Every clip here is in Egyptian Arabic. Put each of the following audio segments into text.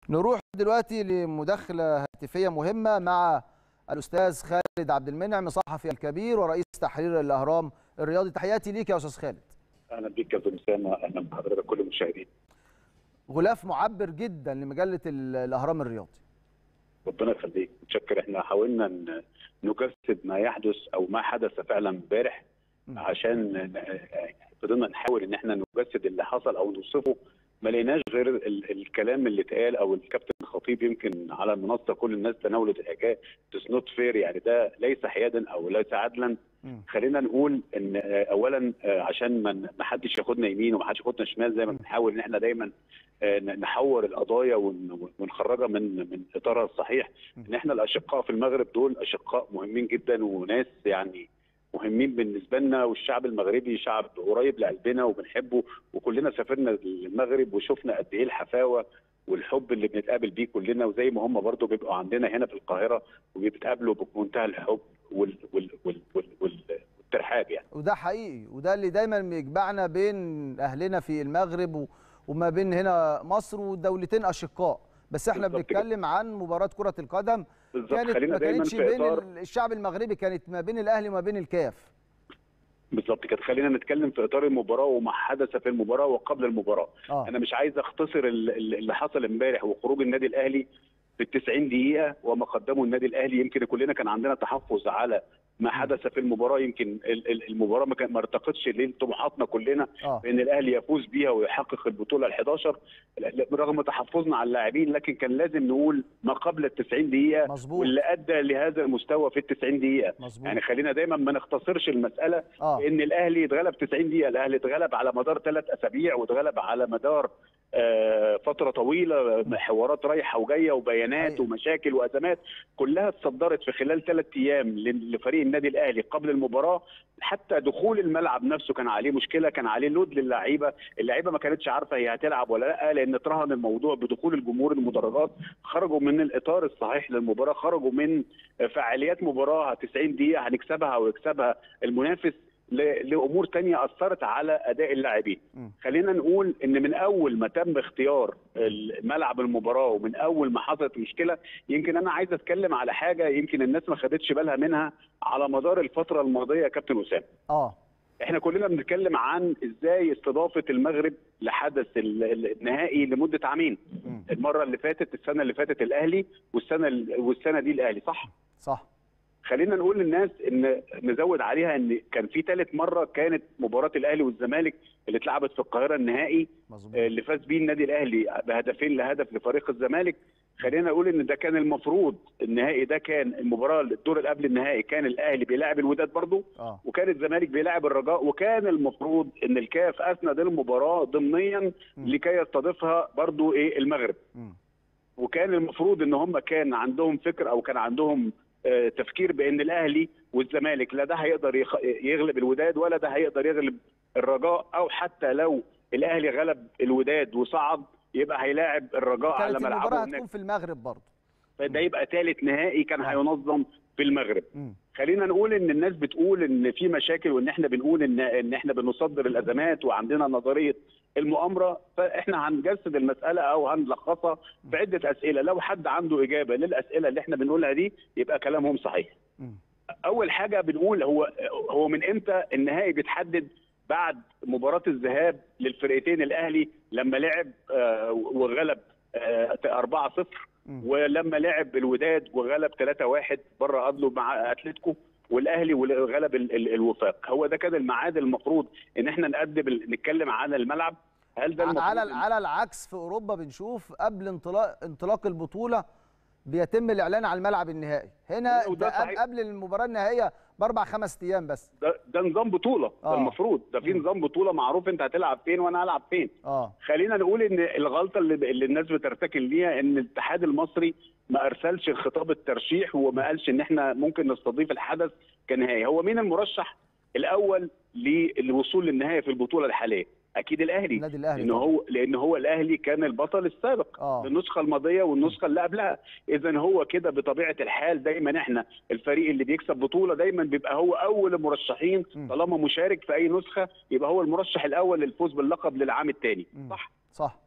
نروح دلوقتي لمداخلة هاتفية مهمة مع الأستاذ خالد عبد المنعم صحفي الكبير ورئيس تحرير الأهرام الرياضي تحياتي ليك يا أستاذ خالد اهلا بيك يا استاذ اسامه اهلا بحضرتك كل المشاهدين غلاف معبر جدا لمجلة ال- الأهرام الرياضي ربنا يخليك متشكر احنا حاولنا ن- نجسد ما يحدث او ما حدث فعلا امبارح مم. عشان ن- فضلنا نحاول ان احنا نجسد اللي حصل او نوصفه ما لقيناش غير ال- الكلام اللي اتقال او الكابتن الخطيب يمكن على المنصه كل الناس تناولت الحكايه اتس نوت فير يعني ده ليس حيادا او ليس عدلا مم. خلينا نقول ان آه، اولا آه، عشان ما ن- ما حدش ياخدنا يمين وما حدش ياخدنا شمال زي ما بنحاول ان احنا دايما آه، ن- نحور القضايا ون- ونخرجها من من اطارها الصحيح ان احنا الاشقاء في المغرب دول اشقاء مهمين جدا وناس يعني مهمين بالنسبه لنا والشعب المغربي شعب قريب لقلبنا وبنحبه وكلنا سافرنا المغرب وشفنا قد ايه الحفاوه والحب اللي بنتقابل بيه كلنا وزي ما هم برضو بيبقوا عندنا هنا في القاهره وبيتقابلوا بمنتهى الحب وال وال وال وال وال والترحاب يعني وده حقيقي وده اللي دايما بيجمعنا بين أهلنا في المغرب و- وما بين هنا مصر ودولتين أشقاء بس احنا بالظبط كده. بنتكلم عن مباراة كرة القدم بالظبط كانت خلينا ما دايما كانتش في بين اطار ال- الشعب المغربي كانت ما بين الأهلي وما بين الكاف بالظبط كده خلينا نتكلم في اطار المباراه وما حدث في المباراه وقبل المباراه اه انا مش عايز اختصر ال- ال- اللي حصل امبارح وخروج النادي الاهلي في ال 90 دقيقه وما قدمه النادي الاهلي يمكن كلنا كان عندنا تحفظ على ما حدث في المباراه يمكن ال- ال- المباراه ما كان- ما ارتقتش لطموحاتنا كلنا اه بان الاهلي يفوز بيها ويحقق البطوله ال 11 رغم تحفظنا على اللاعبين لكن كان لازم نقول ما قبل ال 90 دقيقه مظبوط واللي ادى لهذا المستوى في ال 90 دقيقه مظبوط يعني خلينا دايما ما نختصرش المساله اه ان الاهلي اتغلب 90 دقيقه الاهلي اتغلب على مدار ثلاث اسابيع واتغلب على مدار آه، فتره طويله حوارات رايحه وجايه وبيانات حقيقي. ومشاكل وازمات كلها اتصدرت في خلال ثلاث ايام ل- لفريق النادي الاهلي قبل المباراه حتى دخول الملعب نفسه كان عليه مشكله كان عليه لود للعيبه اللعيبه ما كانتش عارفه هي هتلعب ولا لا لان اترهن الموضوع بدخول الجمهور المدرجات خرجوا من الاطار الصحيح للمباراه خرجوا من فعاليات مباراه 90 دقيقه هنكسبها ويكسبها المنافس ل- لامور تانية اثرت على اداء اللاعبين مم. خلينا نقول ان من اول ما تم اختيار ملعب المباراه ومن اول ما حصلت مشكله يمكن انا عايز اتكلم على حاجه يمكن الناس ما خدتش بالها منها على مدار الفتره الماضيه يا كابتن اسامه اه احنا كلنا بنتكلم عن ازاي استضافه المغرب لحدث ال- ال- النهائي لمده عامين مم. المره اللي فاتت السنه اللي فاتت الاهلي والسنه ال- والسنه دي الاهلي صح صح خلينا نقول للناس ان نزود عليها ان كان في ثالث مره كانت مباراه الاهلي والزمالك اللي اتلعبت في القاهره النهائي مظبوط اللي فاز بيه النادي الاهلي بهدفين لهدف لفريق الزمالك خلينا نقول ان ده كان المفروض النهائي ده كان المباراه الدور اللي قبل النهائي كان الاهلي بيلاعب الوداد برضه اه وكان الزمالك بيلاعب الرجاء وكان المفروض ان الكاف اسند المباراه ضمنيا مم. لكي يستضيفها برضه ايه المغرب مم. وكان المفروض ان هم كان عندهم فكر او كان عندهم آه، تفكير بان الاهلي والزمالك لا ده هيقدر يخ- يغلب الوداد ولا ده هيقدر يغلب الرجاء او حتى لو الاهلي غلب الوداد وصعد يبقى هيلاعب الرجاء على كانت المباراة ملعبه هتكون هناك في المغرب برضه فده يبقى ثالث نهائي كان آه. هينظم في المغرب مم. خلينا نقول ان الناس بتقول ان في مشاكل وان احنا بنقول ان ان احنا بنصدر الازمات وعندنا نظريه المؤامره فاحنا هنجسد المساله او هنلخصها في عده اسئله لو حد عنده اجابه للاسئله اللي احنا بنقولها دي يبقى كلامهم صحيح مم. اول حاجه بنقول هو هو من امتى النهائي بيتحدد بعد مباراه الذهاب للفرقتين الاهلي لما لعب آه، وغلب آه، 4-0 مم. ولما لعب الوداد وغلب 3-1 بره ارضه مع اتلتيكو والاهلي وغلب ال- ال- الوفاق هو ده كان الميعاد المفروض ان احنا نقدم ال- نتكلم عن الملعب هل ده المفروض على إن- على العكس في اوروبا بنشوف قبل انطلاق انطلاق البطوله بيتم الاعلان عن الملعب النهائي هنا وده ده قبل- صحيح. قبل المباراه النهائيه باربع خمس ايام بس ده, ده نظام بطوله ده آه. المفروض ده في مم. نظام بطوله معروف انت هتلعب فين وانا هلعب فين اه خلينا نقول ان الغلطه اللي, اللي الناس بترتكب ليها ان الاتحاد المصري ما ارسلش خطاب الترشيح وما قالش ان احنا ممكن نستضيف الحدث كنهائي هو مين المرشح الاول للوصول للنهائي في البطوله الحاليه اكيد الاهلي النادي الاهلي لان طبعاً. هو لان هو الاهلي كان البطل السابق اه النسخه الماضيه والنسخه اللي قبلها اذا هو كده بطبيعه الحال دايما احنا الفريق اللي بيكسب بطوله دايما بيبقى هو اول المرشحين مم. طالما مشارك في اي نسخه يبقى هو المرشح الاول للفوز باللقب للعام الثاني مم. صح صح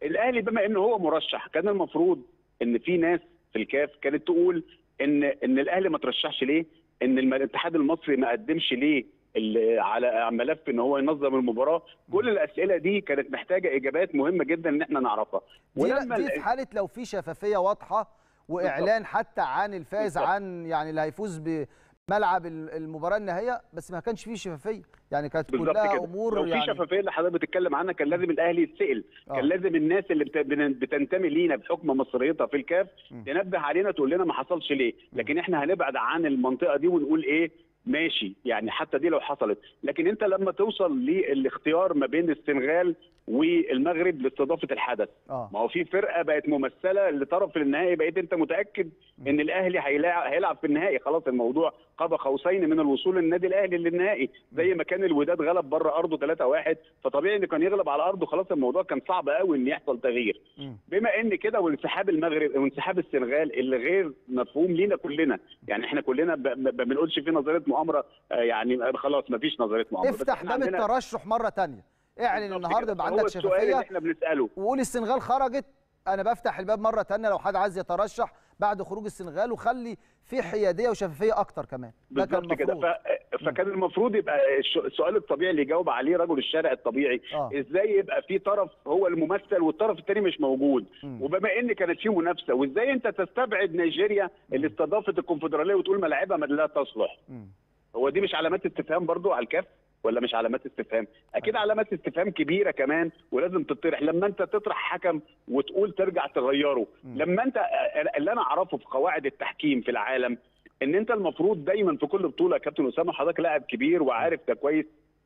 الاهلي بما انه هو مرشح كان المفروض ان في ناس في الكاف كانت تقول ان ان الاهلي ما ترشحش ليه ان الم- الاتحاد المصري ما قدمش ليه ال- على ملف ان هو ينظم المباراه كل الاسئله دي كانت محتاجه اجابات مهمه جدا ان احنا نعرفها دي, ولما دي ال- في حاله لو في شفافيه واضحه واعلان حتى عن الفائز بالظبط. عن يعني اللي هيفوز بملعب ال- المباراه النهائيه بس ما كانش فيه شفافيه يعني كانت بالظبط كلها كده امور لو في يعني شفافيه اللي حضرتك بتتكلم عنها كان لازم الاهلي يتسال آه. كان لازم الناس اللي بت- بن- بتنتمي لينا بحكم مصريتها في الكاف م. تنبه علينا تقول لنا ما حصلش ليه لكن احنا هنبعد عن المنطقه دي ونقول ايه ماشي يعني حتى دي لو حصلت لكن انت لما توصل للاختيار ما بين السنغال والمغرب لاستضافه الحدث اه ما هو في فرقه بقت ممثله لطرف النهائي بقيت انت متاكد ان الاهلي هيلاعب هيلعب في النهائي خلاص الموضوع قاب قوسين من الوصول للنادي الاهلي للنهائي زي ما كان الوداد غلب بره ارضه 3-1 فطبيعي ان كان يغلب على ارضه خلاص الموضوع كان صعب قوي ان يحصل تغيير مم. بما ان كده وانسحاب المغرب وانسحاب السنغال اللي غير مفهوم لينا كلنا يعني احنا كلنا ب- ب- ما بنقولش في نظريه مؤامره آه، يعني خلاص ما فيش نظريه مؤامره بس افتح إحنا باب عندنا- الترشح مره تانية اعلن بالظبط النهارده كده. يبقى فهو عندك السؤال اللي شفافيه احنا بنساله وقول السنغال خرجت انا بفتح الباب مره تانية لو حد عايز يترشح بعد خروج السنغال وخلي في حياديه وشفافيه اكتر كمان ده كان بالظبط كده المفروض ف... فكان المفروض يبقى الش- السؤال الطبيعي اللي يجاوب عليه رجل الشارع الطبيعي آه. ازاي يبقى في طرف هو الممثل والطرف الثاني مش موجود مم. وبما ان كانت في منافسه وازاي انت تستبعد نيجيريا اللي استضافت الكونفدراليه وتقول ملاعبها ما لا تصلح مم. هو دي مش علامات استفهام برضو على الكاف ولا مش علامات استفهام اكيد علامات استفهام كبيره كمان ولازم تطرح لما انت تطرح حكم وتقول ترجع تغيره مم. لما انت اللي انا اعرفه في قواعد التحكيم في العالم ان انت المفروض دايما في كل بطوله يا كابتن اسامه حضرتك لاعب كبير وعارف ده كويس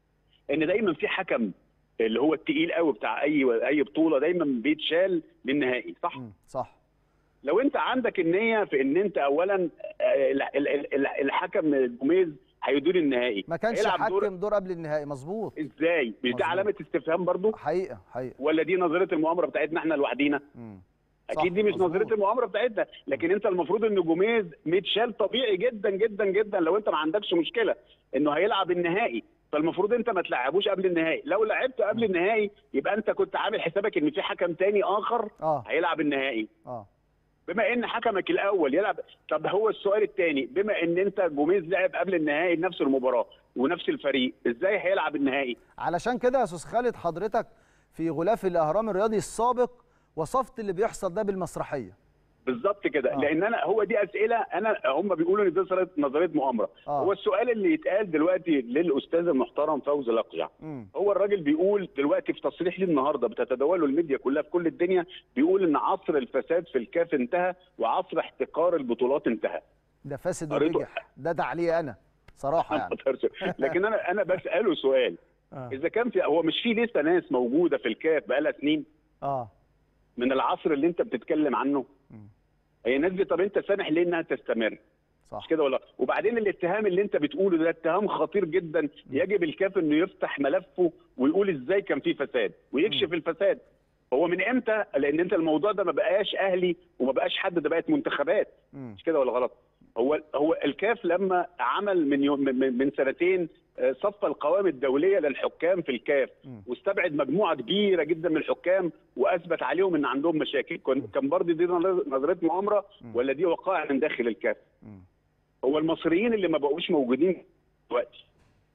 ان دايما في حكم اللي هو التقيل قوي بتاع اي اي بطوله دايما بيتشال للنهائي صح مم. صح لو انت عندك النيه في ان انت اولا آه، ال- ال- ال- الحكم جوميز هيدور النهائي ما كانش هيلعب دور حكم دور قبل النهائي مظبوط ازاي مش مظبوط. ده علامه استفهام برضو حقيقه حقيقه ولا دي نظريه المؤامره بتاعتنا احنا لوحدينا مم. صح، اكيد دي مش مظبوط. نظريه المؤامره بتاعتنا لكن انت المفروض ان جوميز متشال طبيعي جدا جدا جدا لو انت ما عندكش مشكله انه هيلعب النهائي فالمفروض انت ما تلعبوش قبل النهائي لو لعبته قبل النهائي يبقى انت كنت عامل حسابك ان في حكم تاني اخر اه هيلعب النهائي اه بما ان حكمك الاول يلعب طب هو السؤال الثاني بما ان انت جوميز لعب قبل النهائي نفس المباراه ونفس الفريق ازاي هيلعب النهائي علشان كده يا استاذ خالد حضرتك في غلاف الاهرام الرياضي السابق وصفت اللي بيحصل ده بالمسرحيه بالظبط كده آه. لان انا هو دي اسئله انا هم بيقولوا ان دي نظريه نظريه مؤامره آه. هو السؤال اللي يتقال دلوقتي للاستاذ المحترم فوزي لقجع مم. هو الراجل بيقول دلوقتي في تصريح ليه النهارده بتتداوله الميديا كلها في كل الدنيا بيقول ان عصر الفساد في الكاف انتهى وعصر احتكار البطولات انتهى ده فاسد قريته. ونجح ده تعليق انا صراحه يعني لكن انا انا بساله سؤال آه. اذا كان في هو مش في لسه ناس موجوده في الكاف بقالها سنين اه من العصر اللي انت بتتكلم عنه مم. هي الناس دي طب انت سامح ليه انها تستمر صح مش كده ولا وبعدين الاتهام اللي انت بتقوله ده اتهام خطير جدا يجب الكاف انه يفتح ملفه ويقول ازاي كان في فساد ويكشف الفساد هو من امتى لان انت الموضوع ده ما بقاش اهلي وما بقاش حد ده بقت منتخبات مم. مش كده ولا غلط هو هو الكاف لما عمل من يوم من, من سنتين آه، صفى القوائم الدوليه للحكام في الكاف مم. واستبعد مجموعه كبيره جدا من الحكام واثبت عليهم ان عندهم مشاكل كان كان برضه دي نظريه مؤامره مم. ولا دي وقائع من داخل الكاف مم. هو المصريين اللي ما بقوش موجودين دلوقتي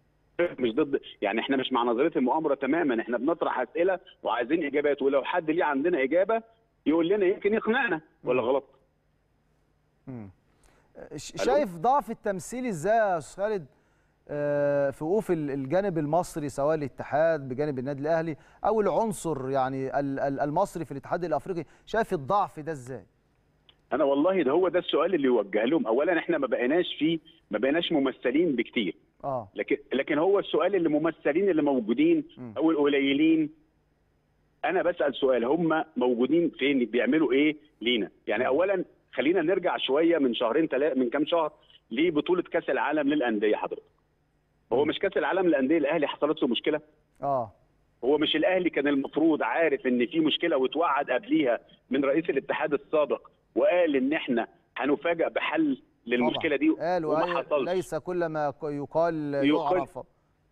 مش ضد يعني احنا مش مع نظريه المؤامره تماما احنا بنطرح اسئله وعايزين اجابات ولو حد ليه عندنا اجابه يقول لنا يمكن يقنعنا ولا غلط مم. ش- ألو؟ شايف ضعف التمثيل ازاي يا استاذ خالد آه، في وقوف ال- الجانب المصري سواء الاتحاد بجانب النادي الاهلي او العنصر يعني ال- ال- المصري في الاتحاد الافريقي شايف الضعف ده ازاي انا والله ده هو ده السؤال اللي يوجه لهم اولا احنا ما بقيناش فيه ما بقيناش ممثلين بكتير اه لكن لكن هو السؤال اللي ممثلين اللي موجودين مم. او القليلين انا بسال سؤال هم موجودين فين بيعملوا ايه لينا يعني اولا خلينا نرجع شويه من شهرين ثلاثه من كام شهر لبطوله كاس العالم للانديه حضرتك هو مش كاس العالم للانديه الاهلي حصلت له مشكله اه هو مش الاهلي كان المفروض عارف ان في مشكله واتوعد قبليها من رئيس الاتحاد السابق وقال ان احنا هنفاجئ بحل للمشكله دي قالوا وما أي- حصلش ليس كل ما ك- يقال يقال. يعرف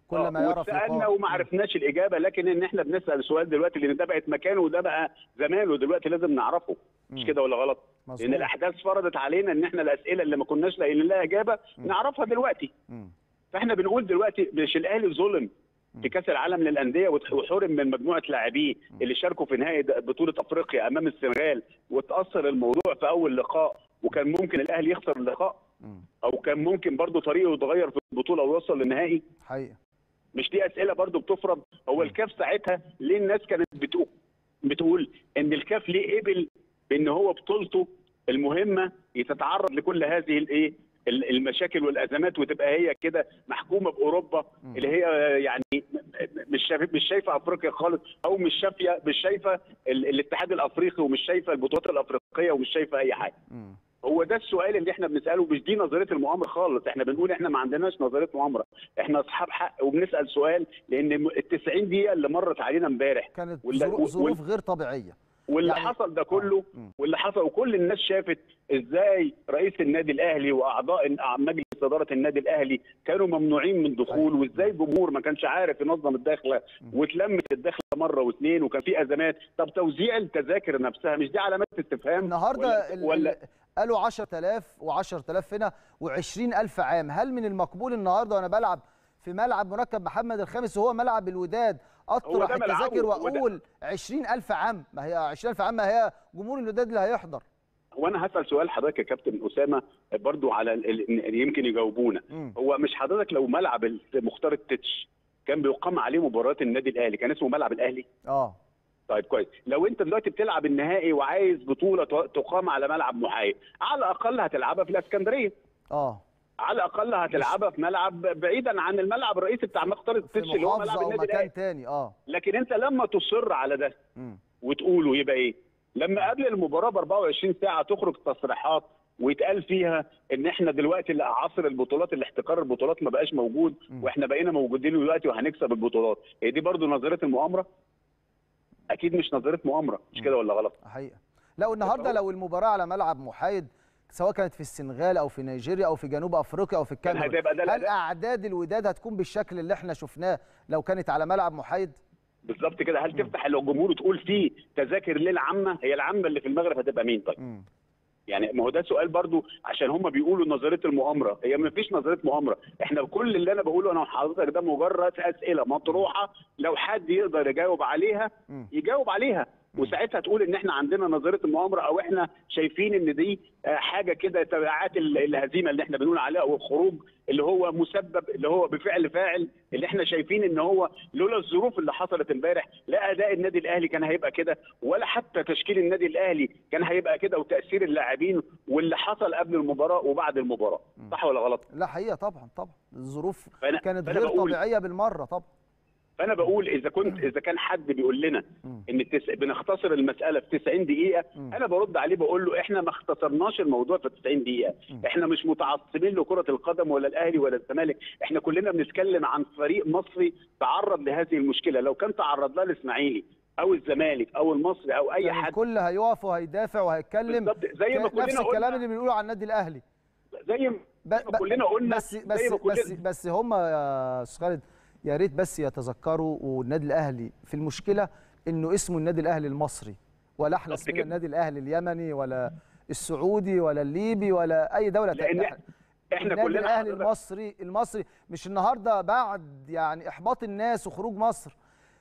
كل ما يعرف سالنا يقال. وما عرفناش الاجابه لكن ان احنا بنسال سؤال دلوقتي لان ده بقت مكانه وده بقى زمانه دلوقتي لازم نعرفه مش مم. كده ولا غلط؟ مظبوط. لان الاحداث فرضت علينا ان احنا الاسئله اللي ما كناش لاقيين لها اجابه نعرفها دلوقتي مم. فاحنا بنقول دلوقتي مش الاهلي ظلم في كاس العالم للانديه وت- وحرم من مجموعه لاعبيه اللي شاركوا في نهائي د- بطوله افريقيا امام السنغال وتاثر الموضوع في اول لقاء وكان ممكن الاهلي يخسر اللقاء مم. او كان ممكن برضه طريقه يتغير في البطوله ويوصل للنهائي حقيقه مش دي اسئله برضو بتفرض هو الكاف ساعتها ليه الناس كانت بتقول بتقول ان الكاف ليه قبل بان هو بطولته المهمه يتتعرض لكل هذه الايه ال- المشاكل والازمات وتبقى هي كده محكومه باوروبا اللي هي يعني م- م- مش شايفه مش شايفه افريقيا خالص او مش شايفه مش شايفه ال- الاتحاد الافريقي ومش شايفه البطولات الافريقيه ومش شايفه اي حاجه مم. هو ده السؤال اللي احنا بنساله مش دي نظريه المؤامره خالص احنا بنقول احنا ما عندناش نظريه مؤامره احنا اصحاب حق وبنسال سؤال لان ال 90 دقيقه اللي مرت علينا امبارح كانت ولا- ظروف, وال- ظروف غير طبيعيه واللي يعني- حصل ده كله مم. واللي حصل وكل الناس شافت ازاي رئيس النادي الاهلي واعضاء مجلس اداره النادي الاهلي كانوا ممنوعين من الدخول وازاي الجمهور ما كانش عارف ينظم الدخله واتلمت الدخله مره واثنين وكان في ازمات طب توزيع التذاكر نفسها مش دي علامات استفهام النهارده ولا, ال- ولا ال- قالوا 10000 و10000 هنا و20000 عام هل من المقبول النهارده وانا بلعب في ملعب مركب محمد الخامس وهو ملعب الوداد اطرح ده ملعبه، التذاكر هو ده. واقول 20000 عام ما هي 20000 عام ما هي جمهور الوداد اللي هيحضر وانا هسال سؤال حضرتك يا كابتن اسامه برضو على ال- ال- إن يمكن يجاوبونا مم. هو مش حضرتك لو ملعب ال- مختار التتش كان بيقام عليه مباريات النادي الاهلي كان اسمه ملعب الاهلي اه طيب كويس لو انت دلوقتي بتلعب النهائي وعايز بطوله ت- تقام على ملعب محايد على الاقل هتلعبها في الاسكندريه اه على الاقل هتلعبها في ملعب بعيدا عن الملعب الرئيسي بتاع مختار في التتش اللي هو محافظه ملعب او النادي مكان الاهلي تاني اه لكن انت لما تصر على ده مم. وتقوله يبقى ايه؟ لما قبل المباراه ب 24 ساعه تخرج تصريحات ويتقال فيها ان احنا دلوقتي اللي عصر البطولات اللي احتكار البطولات ما بقاش موجود م. واحنا بقينا موجودين دلوقتي وهنكسب البطولات هي دي برضو نظريه المؤامره اكيد مش نظريه مؤامره مش كده ولا غلط حقيقه لا والنهارده لو المباراه على ملعب محايد سواء كانت في السنغال او في نيجيريا او في جنوب افريقيا او في الكاميرون هتبقى ده هل الأداء. اعداد الوداد هتكون بالشكل اللي احنا شفناه لو كانت على ملعب محايد بالظبط كده هل تفتح الجمهور وتقول فيه تذاكر للعامه هي العامه اللي في المغرب هتبقى مين طيب مم. يعني ما هو ده سؤال برضو عشان هم بيقولوا نظريه المؤامره هي ما فيش نظريه مؤامره احنا كل اللي انا بقوله انا وحضرتك ده مجرد اسئله مطروحه لو حد يقدر يجاوب عليها مم. يجاوب عليها وساعتها تقول ان احنا عندنا نظريه المؤامره او احنا شايفين ان دي آه، حاجه كده تبعات ال- الهزيمه اللي احنا بنقول عليها او الخروج اللي هو مسبب اللي هو بفعل فاعل اللي احنا شايفين ان هو لولا الظروف اللي حصلت امبارح لا اداء النادي الاهلي كان هيبقى كده ولا حتى تشكيل النادي الاهلي كان هيبقى كده وتاثير اللاعبين واللي حصل قبل المباراه وبعد المباراه صح ولا غلط؟ لا حقيقه طبعا طبعا الظروف فأنا- كانت فأنا غير بقول- طبيعيه بالمره طبعا فانا بقول اذا كنت اذا كان حد بيقول لنا مم. ان التس... بنختصر المساله في 90 دقيقه مم. انا برد عليه بقول له احنا ما اختصرناش الموضوع في 90 دقيقه مم. احنا مش متعصبين لكره القدم ولا الاهلي ولا الزمالك احنا كلنا بنتكلم عن فريق مصري تعرض لهذه المشكله لو كان تعرض لها الاسماعيلي او الزمالك او المصري او اي يعني حد الكل هيقف وهيدافع وهيتكلم بالظبط زي ما ك- كلنا نفس الكلام قلنا اللي بنقوله عن النادي الاهلي زي ب- ما ب- كلنا قلنا بس زي بس ما كلنا بس بس هم يا استاذ خالد يا ريت بس يتذكروا والنادي الاهلي في المشكله انه اسمه النادي الاهلي المصري ولا احنا بالظبط اسمنا كده. النادي الاهلي اليمني ولا السعودي ولا الليبي ولا اي دوله لان تانية. احنا احنا النادي كلنا الاهلي حضرتك- المصري المصري مش النهارده بعد يعني احباط الناس وخروج مصر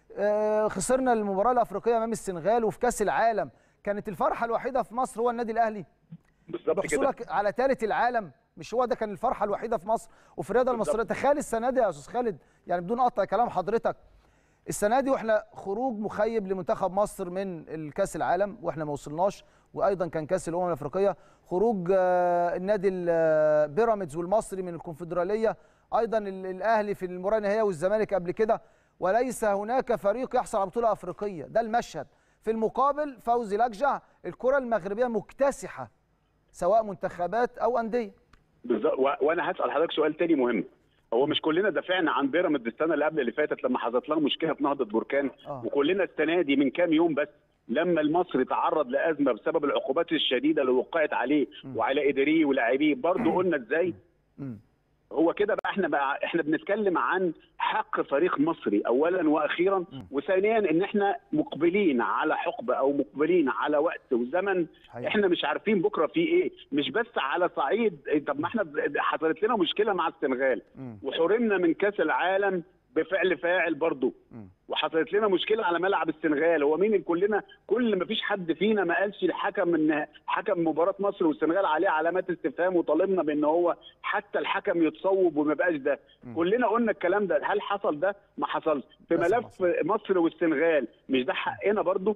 آه، خسرنا المباراه الافريقيه امام السنغال وفي كاس العالم كانت الفرحه الوحيده في مصر هو النادي الاهلي بالظبط كده بحصولك على ثالث العالم مش هو ده كان الفرحه الوحيده في مصر وفي الرياضه بالظبط. المصريه تخيل السنه دي يا استاذ خالد يعني بدون قطع كلام حضرتك السنه دي واحنا خروج مخيب لمنتخب مصر من الكاس العالم واحنا ما وصلناش وايضا كان كاس الامم الافريقيه خروج آه، النادي ال- آه، بيراميدز والمصري من الكونفدراليه ايضا ال- الاهلي في المباراه النهائيه والزمالك قبل كده وليس هناك فريق يحصل على بطوله افريقيه ده المشهد في المقابل فوزي لجع الكره المغربيه مكتسحه سواء منتخبات او انديه بالظبط و- وانا هسال حضرتك سؤال تاني مهم هو مش كلنا دافعنا عن بيراميدز السنه اللي قبل اللي فاتت لما حصلت لها مشكله في نهضه بركان آه. وكلنا السنه دي من كام يوم بس لما المصري تعرض لازمه بسبب العقوبات الشديده اللي وقعت عليه وعلى اداريه ولاعبيه برضه قلنا ازاي مم. هو كده بقى احنا بقى احنا بنتكلم عن حق فريق مصري اولا واخيرا وثانيا ان احنا مقبلين على حقبه او مقبلين على وقت وزمن حقيقي. احنا مش عارفين بكره في ايه مش بس على صعيد طب ما احنا حصلت لنا مشكله مع السنغال مم. وحرمنا من كاس العالم بفعل فاعل برضه مم. وحصلت لنا مشكله على ملعب السنغال هو مين اللي كلنا كل ما فيش حد فينا ما قالش الحكم ان حكم مباراه مصر والسنغال عليه علامات استفهام وطالبنا بان هو حتى الحكم يتصوب وما بقاش ده مم. كلنا قلنا الكلام ده هل حصل ده ما حصلش في بس ملف حصل. مصر والسنغال مش ده حقنا برضه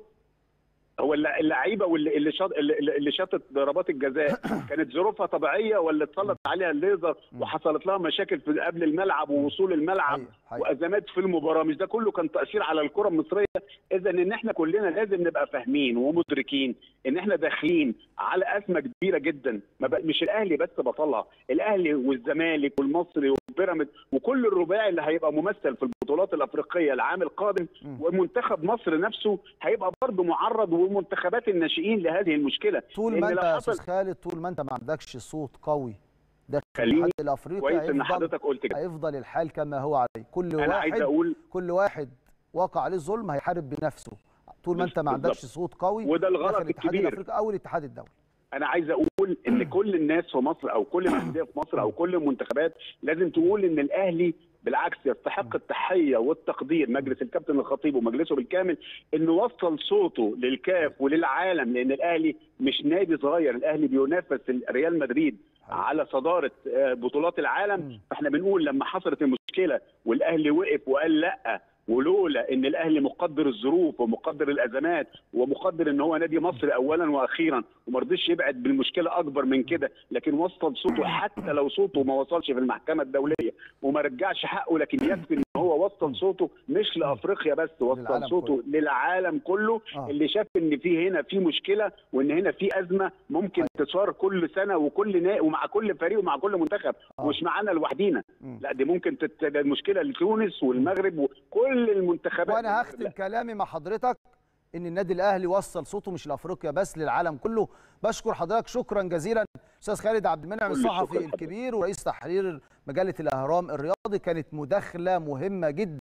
هو الل- اللعيبه واللي اللي شاط اللي اللي شاطت ضربات الجزاء كانت ظروفها طبيعيه ولا اتسلط عليها الليزر وحصلت لها مشاكل في قبل الملعب ووصول الملعب حقيقي. حقيقي. وازمات في المباراه مش ده كله كان تاثير على الكره المصريه اذا ان احنا كلنا لازم نبقى فاهمين ومدركين ان احنا داخلين على ازمه كبيره جدا ما بق- مش الاهلي بس بطلها الاهلي والزمالك والمصري والبيراميدز وكل الرباعي اللي هيبقى ممثل في البطولات الافريقيه العام القادم مم. ومنتخب مصر نفسه هيبقى برضه معرض ومنتخبات الناشئين لهذه المشكله طول لأن ما لو انت يا حصل- استاذ خالد طول ما انت ما عندكش صوت قوي داخل خليني- الاتحاد الافريقي كويس ان هيفضل حضرتك قلت كده هيفضل الحال كما هو عليه كل انا عايز واحد اقول كل واحد واقع عليه الظلم هيحارب بنفسه طول ما انت ما بالظبط. عندكش صوت قوي وده الغلط داخل الاتحاد الكبير. الافريقي او الاتحاد الدولي انا عايز اقول ان كل الناس في مصر او كل الانديه في مصر او كل المنتخبات لازم تقول ان الاهلي بالعكس يستحق التحيه والتقدير مجلس الكابتن الخطيب ومجلسه بالكامل انه وصل صوته للكاف وللعالم لان الاهلي مش نادي صغير الاهلي بينافس ريال مدريد حقيقي. على صداره آه، بطولات العالم مم. فاحنا بنقول لما حصلت المشكله والاهلي وقف وقال لا ولولا ان الاهلي مقدر الظروف ومقدر الازمات ومقدر ان هو نادي مصر اولا واخيرا وما رضيش يبعد بالمشكله اكبر من كده لكن وصل صوته حتى لو صوته ما وصلش في المحكمه الدوليه وما رجعش حقه لكن يكفي ان هو وصل صوته مش لافريقيا بس للعالم وصل صوته للعالم كله آه. اللي شاف ان في هنا في مشكله وان هنا في ازمه ممكن تثار كل سنه وكل نا... ومع كل فريق ومع كل منتخب آه. ومش معانا لوحدينا مم. لا دي ممكن تت... ده المشكله لتونس والمغرب وكل المنتخبات وانا هختم كلامي مع حضرتك ان النادي الاهلي وصل صوته مش لافريقيا بس للعالم كله بشكر حضرتك شكرا جزيلا استاذ خالد عبد المنعم كل الشكر الصحفي لحضرتك. الكبير ورئيس تحرير مجله الاهرام الرياضي كانت مداخله مهمه جدا